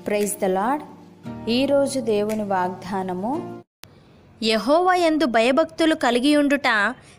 praise the lord ఈరోజు దేవుని వాగ్దానము యహోవ యందు భయభక్తులు కలిగియుండుట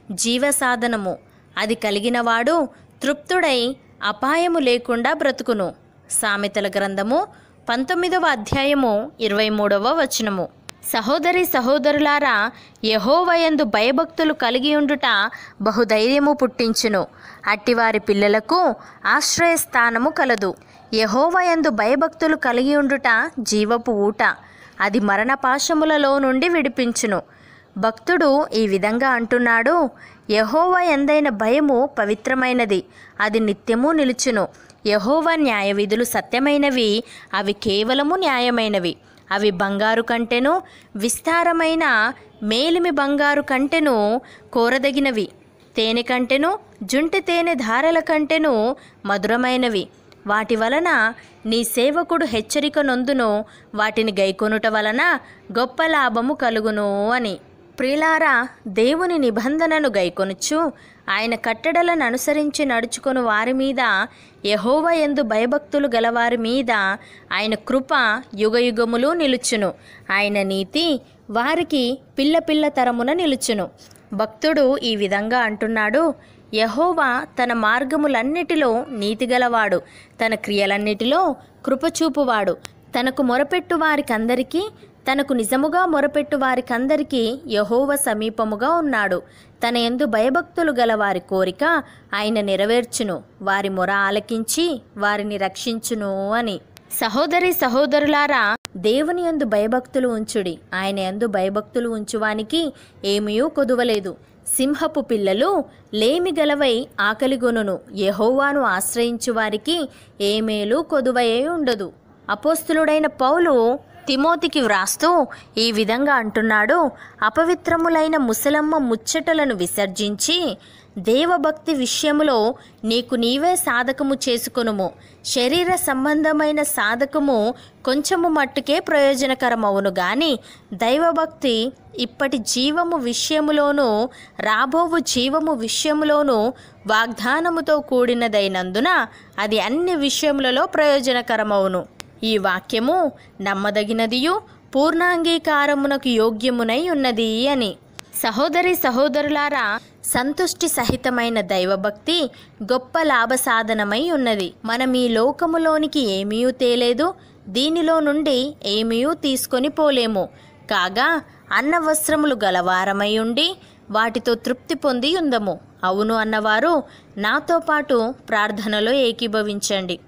జీవసాధనము అది కలిగినవాడు తృప్తుడై అపాయము లేకుండా బ్రతుకును సామెతల గ్రంథము పంతొమ్మిదవ అధ్యాయము ఇరవై మూడవ వచనము సహోదరి సహోదరులారా యహోవయందు భయభక్తులు కలిగియుండుట బహుధైర్యము పుట్టించును అట్టివారి పిల్లలకు ఆశ్రయస్థానము కలదు యహోవయందు భయభక్తులు కలిగియుండుట జీవపు ఊట అది మరణపాశములలో నుండి విడిపించును భక్తుడు ఈ విధంగా అంటున్నాడు యహోవా ఎందైన భయము పవిత్రమైనది అది నిత్యము నిలుచును యహోవా న్యాయ విధులు సత్యమైనవి అవి కేవలము న్యాయమైనవి అవి బంగారు కంటెను విస్తారమైన మేలిమి బంగారు కంటెను కోరదగినవి తేనె కంటెను జుంటి తేనె ధారల కంటెను మధురమైనవి వాటి వలన నీ సేవకుడు హెచ్చరిక నొందును వాటిని గైకొనుట వలన గొప్ప లాభము కలుగును అని ప్రియులారా దేవుని నిబంధనను గైకొనుచు ఆయన కట్టడలను అనుసరించి నడుచుకొని వారి మీద యహోవ ఎందు భయభక్తులు గలవారి మీద ఆయన కృప యుగయుగములు నిలుచును ఆయన నీతి వారికి పిల్ల పిల్ల తరమున నిలుచును భక్తుడు ఈ విధంగా అంటున్నాడు యహోవా తన మార్గములన్నిటిలో నీతిగలవాడు తన క్రియలన్నిటిలో కృపచూపువాడు తనకు మొరపెట్టు వారికందరికీ తనకు నిజముగా మొరపెట్టు వారికందరికీ యహోవ సమీపముగా ఉన్నాడు తన ఎందు భయభక్తులు గల వారి కోరిక ఆయన నెరవేర్చును వారి మొర ఆలకించి వారిని రక్షించును అని సహోదరి సహోదరులారా దేవుని యందు భయభక్తులు ఉంచుడి ఆయన యందు భయభక్తులు ఉంచువానికి ఏమీయూ కొదువలేదు సింహపు పిల్లలు లేమి గలవై ఆకలిగొనును యెహోవాను ఆశ్రయించు వారికి ఏమేలు కొదువయే ఉండదు అపోస్తులుడైన పౌలు తిమోతికి వ్రాస్తూ ఈ విధంగా అంటున్నాడు అపవిత్రములైన ముసలమ్మ ముచ్చటలను విసర్జించి దేవభక్తి విషయములో నీకు నీవే సాధకము చేసుకొనుము శరీర సంబంధమైన సాధకము కొంచెము మట్టుకే ప్రయోజనకరమవును గాని దైవభక్తి ఇప్పటి జీవము విషయములోనూ రాబోవు జీవము విషయములోనూ వాగ్దానముతో కూడినదైనందున అది అన్ని విషయములలో ప్రయోజనకరమవును ఈ వాక్యము నమ్మదగినదియు పూర్ణాంగీకారమునకు యోగ్యమునై ఉన్నది అని సహోదరి సహోదరులారా సంతుష్టి సహితమైన దైవభక్తి గొప్ప లాభ సాధనమై ఉన్నది మనం ఈ లోకములోనికి ఏమీ తేలేదు దీనిలో నుండి ఏమీ తీసుకొని పోలేము కాగా అన్న వస్త్రములు గలవారమై ఉండి వాటితో తృప్తి పొంది ఉందము అవును అన్నవారు నాతో పాటు ప్రార్థనలో ఏకీభవించండి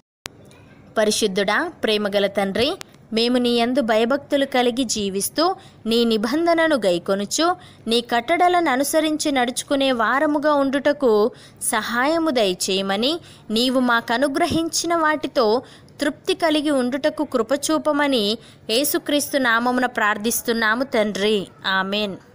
పరిశుద్ధుడా ప్రేమగల తండ్రి మేము నీ యందు భయభక్తులు కలిగి జీవిస్తూ నీ నిబంధనను గైకొనుచు నీ కట్టడలను అనుసరించి నడుచుకునే వారముగా ఉండుటకు సహాయము దయచేయమని నీవు మాకు అనుగ్రహించిన వాటితో తృప్తి కలిగి ఉండుటకు కృపచూపమని యేసుక్రీస్తు నామమున ప్రార్థిస్తున్నాము తండ్రి ఆమెన్